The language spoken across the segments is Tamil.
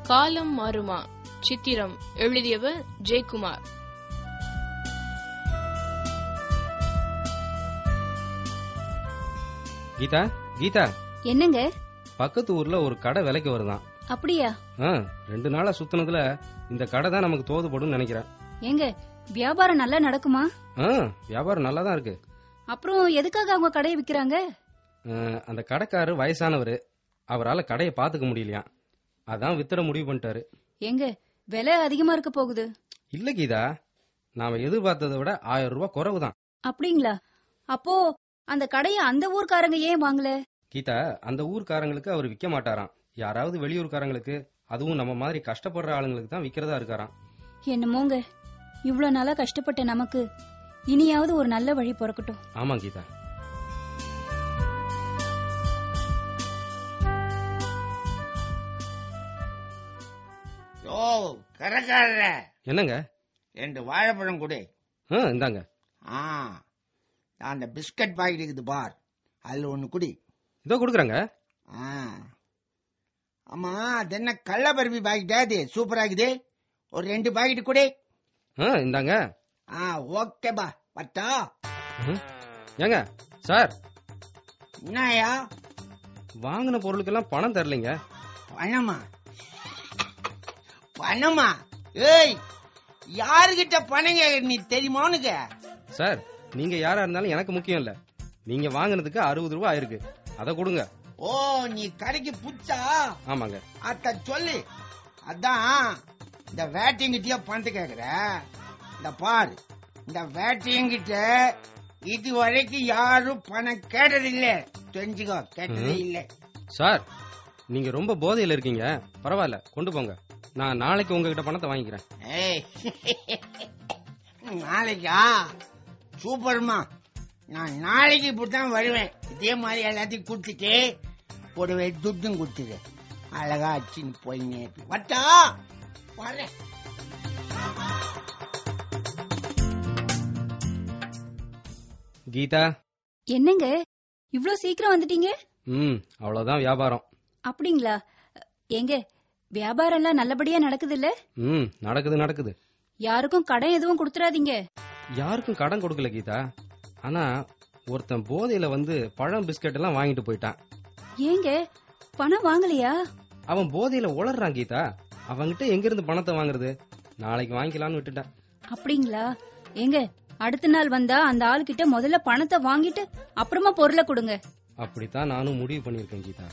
காலம் மாறுமா சித்திரம் எழுதியவர் ஜெயக்குமார் கீதா கீதா என்னங்க பக்கத்து ஊர்ல ஒரு கடை விலைக்கு வருதான் அப்படியா ஆ, ரெண்டு நாளா சுத்தினதுல இந்த கடை தான் நமக்கு தோதுபடும் நினைக்கிறேன் ஏங்க வியாபாரம் நல்லா நடக்குமா ஆ, வியாபாரம் நல்லா தான் இருக்கு அப்புறம் எதுக்காக அவங்க கடையை விக்கிறாங்க ஆ, அந்த கடைக்காரர் வயசானவர் அவரால் கடையை பார்த்துக்க முடியலையாம் அதான் வித்துட முடிவு பண்ணிட்டாரு ஏங்க விலை அதிகமா இருக்க போகுது இல்ல கீதா நாம எதிர்பார்த்ததை விட ஆயிரம் ரூபாய் குறைவு தான் அப்படிங்களா அப்போ அந்த கடைய அந்த ஊர்க்காரங்க ஏன் வாங்கல கீதா அந்த ஊர்க்காரங்களுக்கு அவர் விற்க மாட்டாராம் யாராவது வெளியூர்காரங்களுக்கு அதுவும் நம்ம மாதிரி கஷ்டப்படுற ஆளுங்களுக்கு தான் விற்கிறதா இருக்காராம் என்னமோங்க இவ்ளோ நாளா கஷ்டப்பட்ட நமக்கு இனியாவது ஒரு நல்ல வழி பிறக்கட்டும் ஆமா கீதா யோ கடைக்காரர என்னங்க ரெண்டு வாழைப்பழம் கொடு ஆ இந்தாங்க ஆ அந்த பிஸ்கட் பாக்கெட் இருக்குது பார் அதில் ஒன்று குடி இதோ கொடுக்குறேங்க ஆ ஆமா அது என்ன கள்ளப்பருப்பி பாக்கெட்டா அது சூப்பரா இருக்குது ஒரு ரெண்டு பாக்கெட் கொடு ஆ இந்தாங்க ஆ ஓகேப்பா பட்டா ம். ஏங்க சார் என்னயா வாங்கின பொருளுக்கெல்லாம் பணம் தரலைங்க பணமா பணமா ஏய் யாருகிட்ட பணம் கேக்குற நீ தெரியுமா உனக்கு சார் நீங்க யாரா இருந்தாலும் எனக்கு முக்கியம் இல்ல நீங்க வாங்கினதுக்கு அறுபது ரூபாய் ஆயிருக்கு அதை கொடுங்க ஓ நீ கடைக்கு புச்சா ஆமாங்க அத சொல்லு அதான் இந்த வேட்டையங்கிட்டயே பணத்தை கேக்குற இந்த பாரு இந்த வேட்டையங்கிட்ட இது வரைக்கும் யாரும் பணம் கேட்டதில்ல தெரிஞ்சுக்கோ கேட்டதே இல்ல சார் நீங்க ரொம்ப போதையில இருக்கீங்க பரவாயில்ல கொண்டு போங்க நான் நாளைக்கு உங்ககிட்ட பணத்தை வாங்கிக்கிறேன் ஏய் நாளைக்கா சூப்பர்மா நான் நாளைக்கு இப்படித்தான் வருவேன் இதே மாதிரி எல்லாத்தையும் கொடுத்துட்டு கூடவே துட்டும் கொடுத்துரு அழகா அடிச்சுன்னு போயினே இருப்பேன். வட்டா வரேன் கீதா என்னங்க இவ்ளோ சீக்கிரம் வந்துட்டீங்க ம் அவ்வளவுதான் வியாபாரம் அப்படிங்களா ஏங்க வியாபாரம் எல்லாம் நல்லபடியா நடக்குது இல்ல ம் நடக்குது நடக்குது யாருக்கும் கடன் எதுவும் கொடுத்துறாதீங்க யாருக்கும் கடன் கொடுக்கல கீதா ஆனா ஒருத்தன் போதையில வந்து பழம் பிஸ்கட் எல்லாம் வாங்கிட்டு போயிட்டான் ஏங்க பணம் வாங்கலையா அவன் போதையில உளறான் கீதா அவன்கிட்ட எங்க இருந்து பணத்தை வாங்குறது நாளைக்கு வாங்கிக்கலாம்னு விட்டுட்டேன் அப்படிங்களா ஏங்க அடுத்த நாள் வந்தா அந்த ஆளுகிட்ட முதல்ல பணத்தை வாங்கிட்டு அப்புறமா பொருளை கொடுங்க அப்படித்தான் நானும் முடிவு பண்ணியிருக்கேன் கீதா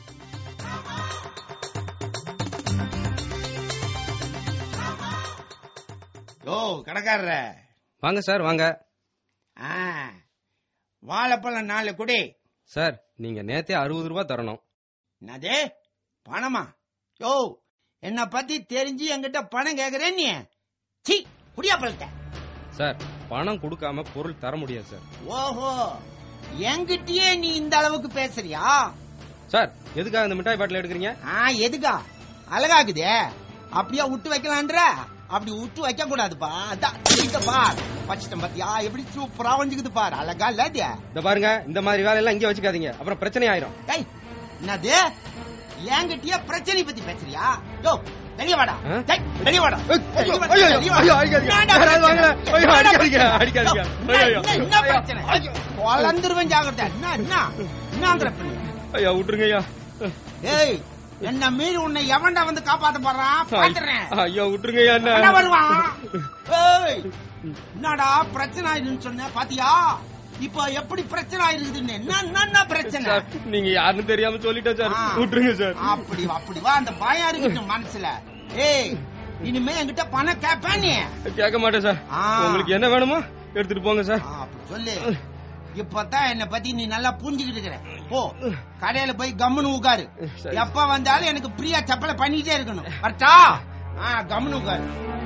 யோ கடைக்காரர வாங்க சார் வாங்க ஆ வாழைப்பழம் நாலு குடி சார் நீங்க நேத்தே அறுபது ரூபாய் தரணும் என்னது பணமா யோ என்ன பத்தி தெரிஞ்சு என்கிட்ட பணம் கேக்குறேன் நீ சி குடியா பழத்த சார் பணம் கொடுக்காம பொருள் தர முடியாது சார் ஓஹோ என்கிட்டயே நீ இந்த அளவுக்கு பேசுறியா சார் எதுக்காக இந்த மிட்டாய் பாட்டில் எடுக்கிறீங்க ஆ எதுக்கா அழகாக்குதே அப்படியே விட்டு வைக்கலான்ற அப்படி விட்டு வைக்க கூடாதுப்பா அதான் இங்க பார் வச்சிட்டேன் பாத்தியா எப்படி சூப்பரா வந்துக்குது பார் அழகா இல்ல அது இந்த பாருங்க இந்த மாதிரி வேலையெல்லாம் இங்கே வச்சுக்காதீங்க அப்புறம் பிரச்சனை ஆயிரும் டேய் என்னது என்கிட்டயே பிரச்சனை பத்தி பேசுறியா யோ வெளிய வாடா ஆ? டேய் வெளிய வாடா வெளிய வாடா, ஐயோ, வெளிய வாடா. ஐயோ, அடிக்காதீங்க. என்னடா யாராவது வாங்கல. பிரச்சனை? ஐயோ, என்னடா அடிக்காதீங்க, பிரச்சனை? அடிக்காதீங்க. யோ, ஐயோ, என்ன- ஐயோ. என்ன பிரச்சனை வளர்ந்துருவேன் ஜாகிரதை என்ன என்ன என்னங்கிற பண்ணி ஐயா விட்டுருங்க ஐயா ஏய் என்ன மீறி உன்னை எவன்டா வந்து காப்பாத்த போறான் பாத்துறேன் ஐயா விட்டுருங்க ஐயா என்ன என்ன வருவான் ஏய் என்னடா பிரச்சனை ஆயிடுன்னு சொன்ன பாத்தியா இப்போ எப்படி பிரச்சனை ஆயிருக்குதுன்னு என்ன என்ன, என்ன பிரச்சனை சார் நீங்க யாருன்னு தெரியாம சொல்லிட்டேன் சார் ஆ. விட்டுருங்க சார் அப்படி அப்படி வா அந்த பயம் இருக்கட்டும் மனசுல ஏய் இனிமே என்கிட்ட பணம் கேப்பேன் நீ கேட்க மாட்டேன் சார் ஆ. உங்களுக்கு என்ன வேணுமோ எடுத்துட்டு போங்க சார் ஆ, அப்படி சொல்லு இப்பதான் என்ன பத்தி நீ நல்லா புரிஞ்சுக்கிட்டு இருக்கிற போ கடையில போய் கம்முன்னு உட்காரு சரி. எப்ப வந்தாலும் எனக்கு பிரியா சப்பலை பண்ணிட்டே இருக்கணும் கரெக்டா ஆ கம்முன்னு உட்காரு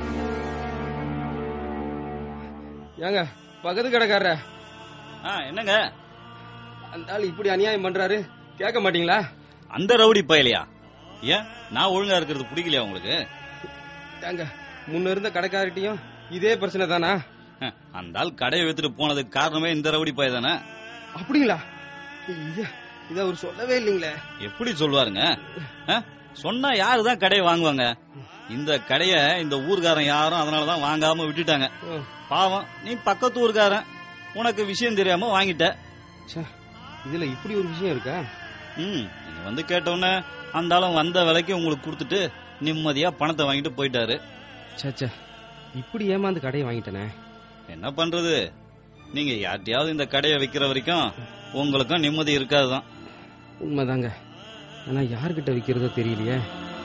ஏங்க பக்கத்து கடைக்காரர ஆ என்னங்க அந்த ஆள் இப்படி அநியாயம் பண்றாரு கேட்க மாட்டீங்களா அந்த ரவுடி பயலையா ஏன் நான் ஒழுங்கா இருக்கிறது பிடிக்கலையா உங்களுக்கு ஏங்க முன்ன இருந்த கடைக்காரர்கிட்டயும் இதே பிரச்சனை தானா ஹ, அந்த ஆள் கடையை வித்துட்டு போனதுக்கு காரணமே இந்த ரவுடி பய தானே அப்படிங்களா இது இத அவர் சொல்லவே இல்லைங்களே எப்படி சொல்லுவாருங்க ஆ? சொன்னா யாரு தான் கடையை வாங்குவாங்க இந்த கடைய இந்த ஊர்க்காரன் யாரும் அதனாலதான் வாங்காம விட்டுட்டாங்க ம். பாவம் நீ பக்கத்து ஊர்க்காரன் உனக்கு விஷயம் தெரியாம வாங்கிட்ட ச்சே, இதுல இப்படி ஒரு விஷயம் இருக்கா ம் நீங்க வந்து கேட்டோன்னே அந்த ஆளும் வந்த விலைக்கு உங்களுக்கு கொடுத்துட்டு நிம்மதியா பணத்தை வாங்கிட்டு போயிட்டாரு ச்சே ச்சே இப்படி ஏமாந்து கடையை வாங்கிட்டேனே என்ன பண்றது நீங்க யார்ட்டையாவது இந்த கடையை விக்கிற வரைக்கும் உங்களுக்கும் நிம்மதி இருக்காதுதான் உண்மைதாங்க ஆனா யார்கிட்ட விக்கிறதோ தெரியலையே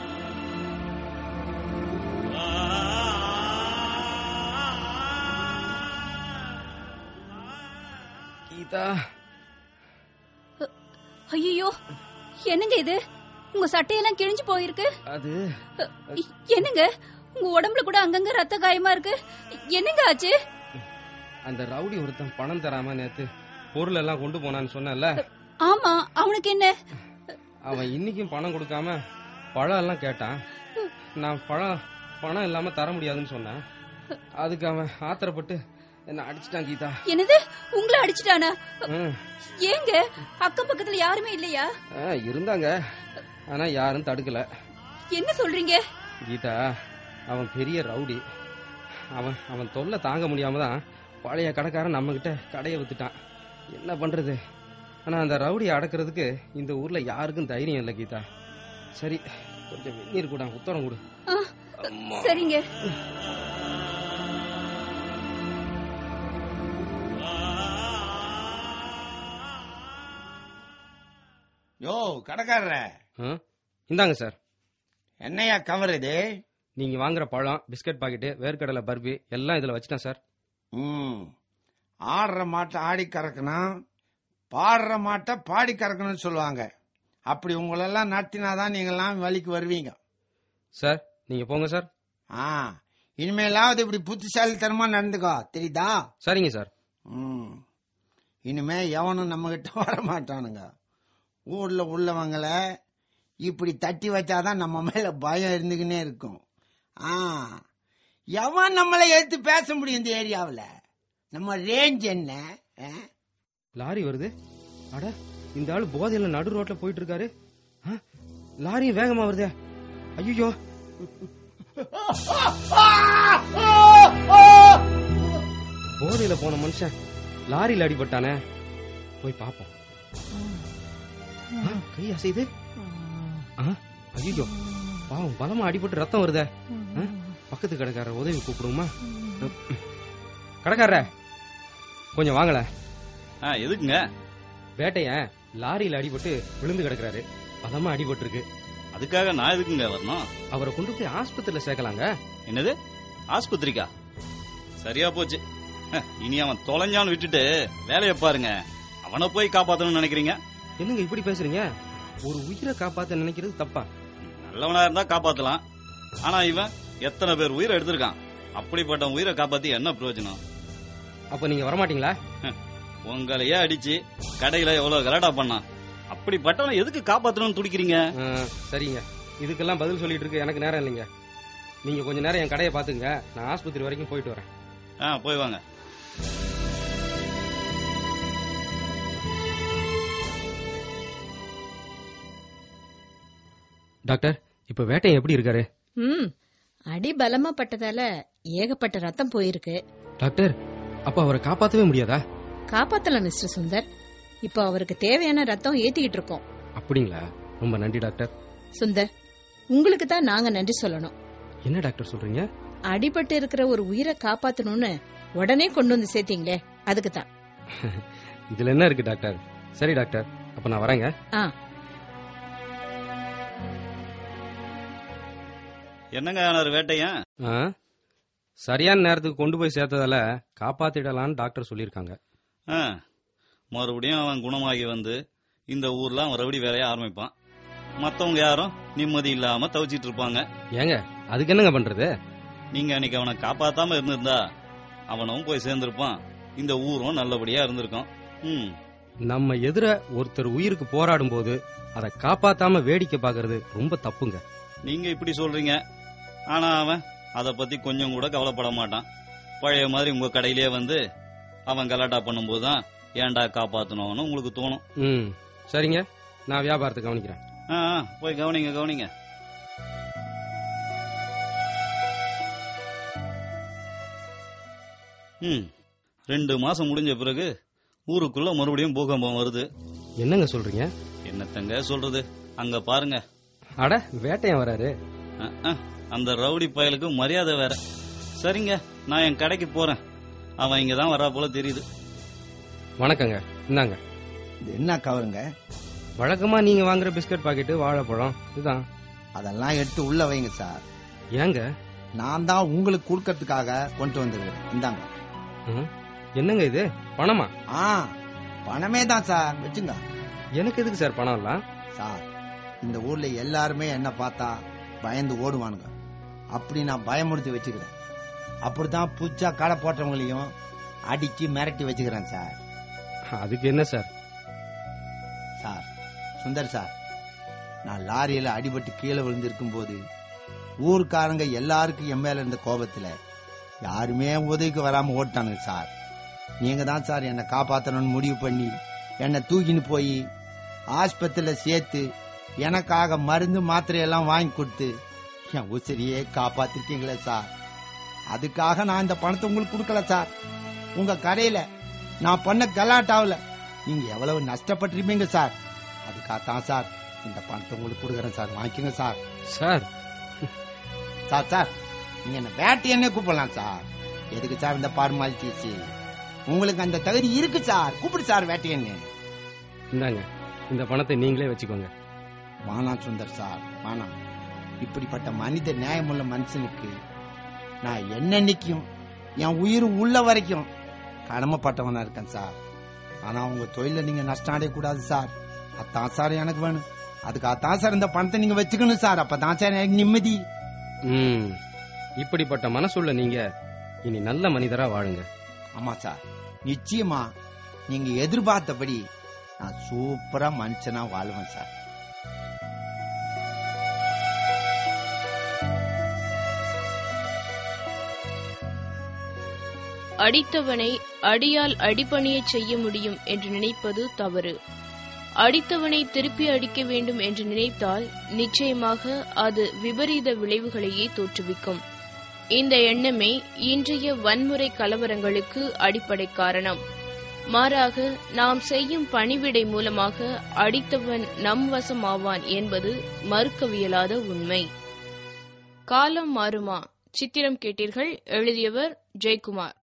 கீதா ஐயோ என்னங்க இது உங்க சட்டையெல்லாம் கிழிஞ்சு போயிருக்கு அது என்னங்க உங்க உடம்புல கூட அங்கங்க ரத்த காயமா இருக்கு என்னங்க ஆச்சு அந்த ரவுடி ஒருத்தன் பணம் தராம நேத்து பொருள் எல்லாம் கொண்டு போனான்னு சொன்னேன்ல ஆமா அவனுக்கு என்ன அவன் இன்னைக்கும் பணம் கொடுக்காம பழம் எல்லாம் கேட்டான் நான் பழம் பணம் இல்லாம தர முடியாதுன்னு சொன்னேன் அதுக்கு அவன் ஆத்திரப்பட்டு என்ன அடிச்சிட்டான் கீதா என்னது உங்களை அடிச்சிட்டானா ம். ஏங்க அக்கம் பக்கத்துல யாருமே இல்லையா ஆ, இருந்தாங்க ஆனா யாரும் தடுக்கல என்ன சொல்றீங்க கீதா அவன் பெரிய ரவுடி அவன் அவன் தொல்லை தாங்க முடியாம தான் பழைய கடைக்காரன் நம்ம கிட்ட கடையை வித்துட்டான் என்ன பண்றது ஆனா அந்த ரவுடியை அடக்கிறதுக்கு இந்த ஊர்ல யாருக்கும் தைரியம் இல்லை கீதா சரி கொஞ்சம் வெந்நீர் கூட உத்தரம் கொடு ஆ, சரிங்க யோ கடைக்காரர ஆ? இந்தாங்க சார் என்னையா கவர் இது நீங்க வாங்குற பழம் பிஸ்கட் பாக்கெட்டு வேர்க்கடலை பர்பி எல்லாம் இதுல வச்சிட்டேன் சார் ம் ஆடுற மாட்டை ஆடி கறக்கணும் பாடுற மாட்டை பாடி கறக்கணும்னு சொல்லுவாங்க அப்படி உங்களெல்லாம் நடத்தினாதான் நீங்கெல்லாம் வழிக்கு வருவீங்க சார் நீங்க போங்க சார் ஆ இனிமேலாவது இப்படி புத்திசாலித்தனமா நடந்துக்கோ தெரியுதா சரிங்க சார் ம் இனிமே எவனும் நம்ம கிட்ட வர மாட்டானுங்க ஊர்ல உள்ளவங்கள இப்படி தட்டி வச்சாதான் நம்ம மேல பயம் இருந்துக்கினே இருக்கும் ஆ எவன் நம்மளை எடுத்து பேச முடியும் இந்த ஏரியாவுல நம்ம ரேஞ்ச் என்ன ஆ? லாரி வருது அட இந்த ஆளு போதையில நடு ரோட்ல போயிட்டு இருக்காரு ஆ? லாரியும் வேகமா வருதே ஐயோ போதையில போன மனுஷன் லாரியில அடிபட்டானே போய் பாப்போம் ஆ, கை அசைது ஐயோ பாவம் பலமா அடிபட்டு ரத்தம் வருதே ஆ? பக்கத்து கடைக்காரர் உதவி கூப்பிடுமா கடைக்காரர கொஞ்சம் வாங்கல ஆ எதுக்குங்க வேட்டையன் லாரியில அடிபட்டு விழுந்து கிடக்குறாரு பலமா அடிபட்டு இருக்கு அதுக்காக நான் எதுக்குங்க வரணும் அவரை கொண்டு போய் ஆஸ்பத்திரியில சேர்க்கலாங்க என்னது ஆஸ்பத்திரிக்கா சரியா போச்சு ஹ, இனி அவன் தொலைஞ்சான்னு விட்டுட்டு வேலையை பாருங்க அவனை போய் காப்பாத்தணும்னு நினைக்கிறீங்க என்னங்க இப்படி பேசுறீங்க ஒரு உயிரை காப்பாத்த நினைக்கிறது தப்பா நல்லவனா இருந்தா காப்பாத்தலாம் ஆனா இவன் எத்தனை பேர் உயிரை எடுத்திருக்கான் அப்படிப்பட்ட உயிரை காப்பாத்தி என்ன பிரயோஜனம் அப்ப நீங்க வரமாட்டீங்களா உங்களையே அடிச்சு கடையில எவ்வளவு கலாட்டா பண்ணான் அப்படிப்பட்டவனை எதுக்கு காப்பாத்தணும்னு துடிக்கிறீங்க ஆ, சரிங்க இதுக்கெல்லாம் பதில் சொல்லிட்டு இருக்கு எனக்கு நேரம் இல்லைங்க நீங்க கொஞ்ச நேரம் என் கடையை பாத்துங்க நான் ஆஸ்பத்திரி வரைக்கும் போயிட்டு வரேன் ஆ போய் வாங்க டாக்டர் இப்ப வேட்டையன் எப்படி இருக்காரு ம் அடி பலமா பட்டதால ஏகப்பட்ட ரத்தம் போயிருக்கு டாக்டர் அப்ப அவரை காப்பாத்தவே முடியாதா காப்பாத்தலாம் மிஸ்டர் சுந்தர் இப்போ அவருக்கு தேவையான ரத்தம் ஏத்திக்கிட்டு இருக்கோம் அப்படிங்களா ரொம்ப நன்றி டாக்டர் சுந்தர் உங்களுக்கு தான் நாங்க நன்றி சொல்லணும் என்ன டாக்டர் சொல்றீங்க அடிபட்டு இருக்கிற ஒரு உயிரை காப்பாத்தணும்னு உடனே கொண்டு வந்து சேர்த்தீங்களே அதுக்கு தான் இதுல என்ன இருக்கு டாக்டர் சரி டாக்டர் அப்ப நான் வரேங்க ஆ என்னங்க ஆனார் வேட்டையன் ஆ? சரியான நேரத்துக்கு கொண்டு போய் சேர்த்ததால காப்பாத்திடலாம்னு டாக்டர் சொல்லியிருக்காங்க ஆ, மறுபடியும் அவன் குணமாகி வந்து இந்த ஊர்ல அவன் ரவுடி வேலைய ஆரம்பிப்பான் மத்தவங்க யாரும் நிம்மதி இல்லாம தவிச்சிட்டு இருப்பாங்க ஏங்க அதுக்கு என்னங்க பண்றது நீங்க அன்னைக்கு அவனை காப்பாத்தாம இருந்திருந்தா அவனும் போய் சேர்ந்திருப்பான் இந்த ஊரும் நல்லபடியா இருந்திருக்கும் ம் நம்ம எதிர ஒருத்தர் உயிருக்கு போராடும் போது அதை காப்பாத்தாம வேடிக்கை பார்க்கறது ரொம்ப தப்புங்க நீங்க இப்படி சொல்றீங்க ஆனா அவன் அத பத்தி கொஞ்சம் கூட கவலைப்பட மாட்டான் பழைய மாதிரி உங்க கடையிலேயே வந்து அவன் கலாட்டா பண்ணும்போது தான் ஏன்டா காப்பாத்தணும்னு உங்களுக்கு தோணும் ம் சரிங்க நான் வியாபாரத்தை கவனிக்கிறேன் ஆ, ஆ, போய் கவனிங்க கவனிங்க ம் ரெண்டு மாசம் முடிஞ்ச பிறகு ஊருக்குள்ள மறுபடியும் பூகம்பம் வருது என்னங்க சொல்றீங்க என்னத்தங்க சொல்றது அங்க பாருங்க அட வேட்டையன் வராரு அஹ், அஹ், அந்த ரவுடி பயலுக்கு மரியாதை வேற சரிங்க நான் என் கடைக்கு போறேன் அவன் இங்க தான் வரா போல தெரியுது வணக்கங்க இந்தாங்க இது என்ன கவருங்க வழக்கமா நீங்க வாங்குற பிஸ்கட் பாக்கெட்டு வாழைப்பழம் இதுதான் அதெல்லாம் எடுத்து உள்ள வைங்க சார் ஏங்க நான் தான் உங்களுக்கு கொடுக்கறதுக்காக கொண்டு வந்திருக்கிறேன் இந்தாங்க ம், என்னங்க இது பணமா ஆ பணமே தான் சார் வச்சுங்க எனக்கு எதுக்கு சார் பணம் எல்லாம் சார் இந்த ஊர்ல எல்லாருமே என்ன பார்த்தா பயந்து ஓடுவானுங்க அப்படி நான் பயமுறுத்தி வச்சுக்கிறேன் அப்படித்தான் புதுசா கடை போட்டவங்களையும் அடிச்சு மிரட்டி வச்சுக்கிறேன் சார் அதுக்கு என்ன சார் சார் சுந்தர் சார் நான் லாரியில அடிபட்டு கீழே விழுந்திருக்கும் போது ஊர்க்காரங்க எல்லாருக்கும் என் மேல இருந்த கோபத்துல யாருமே உதவிக்கு வராம ஓட்டானுங்க சார் நீங்க தான் சார் என்னை காப்பாத்தணும்னு முடிவு பண்ணி என்னை தூக்கின்னு போய் ஆஸ்பத்திரியில சேர்த்து எனக்காக மருந்து மாத்திரை எல்லாம் வாங்கி கொடுத்து என் உசிரியே காப்பாத்திருக்கீங்களே சார் அதுக்காக நான் இந்த பணத்தை உங்களுக்கு கொடுக்கல சார் உங்க கடையில நான் பண்ண கலாட்டாவில் நீங்க எவ்வளவு நஷ்டப்பட்டிருப்பீங்க சார் அதுக்காகத்தான் சார் இந்த பணத்தை உங்களுக்கு கொடுக்குறேன் சார் வாங்கிக்கோங்க சார் சார் சார் சார் நீங்க என்ன வேட்டை என்ன கூப்பிடலாம் சார் எதுக்கு சார் இந்த ஃபார்மாலிட்டிஸ் உங்களுக்கு அந்த தகுதி இருக்கு சார் கூப்பிடு சார் வேட்டையன்னு இந்தாங்க இந்த பணத்தை நீங்களே வச்சுக்கோங்க வானாம் சுந்தர் சார் வானாம் இப்படிப்பட்ட மனித நியாயமுள்ள மனுஷனுக்கு நான் என்னன்னைக்கும் என் உயிர் உள்ள வரைக்கும் கடமைப்பட்டவனா இருக்கேன் சார் ஆனா உங்க தொழில நீங்க நஷ்டம் அடையக்கூடாது சார் அதான் சார் எனக்கு வேணும் அதுக்காகத்தான் சார் இந்த பணத்தை நீங்க வச்சுக்கணும் சார் அப்பதான் சார் எனக்கு நிம்மதி ம் இப்படிப்பட்ட மனசுள்ள நீங்க இனி நல்ல மனிதரா வாழுங்க ஆமா சார் நிச்சயமா நீங்க எதிர்பார்த்தபடி நான் சூப்பரா மனுஷனா வாழ்வேன் சார் அடித்தவனை அடியால் அடிபணியச் செய்ய முடியும் என்று நினைப்பது தவறு அடித்தவனை திருப்பி அடிக்க வேண்டும் என்று நினைத்தால் நிச்சயமாக அது விபரீத விளைவுகளையே தோற்றுவிக்கும் இந்த எண்ணமே இன்றைய வன்முறை கலவரங்களுக்கு அடிப்படை காரணம் மாறாக நாம் செய்யும் பணிவிடை மூலமாக அடித்தவன் நம் வசமாவான் என்பது மறுக்கவியலாத உண்மை காலம் மாறுமா சித்திரம் கேட்டீர்கள் எழுதியவர் ஜெயக்குமார்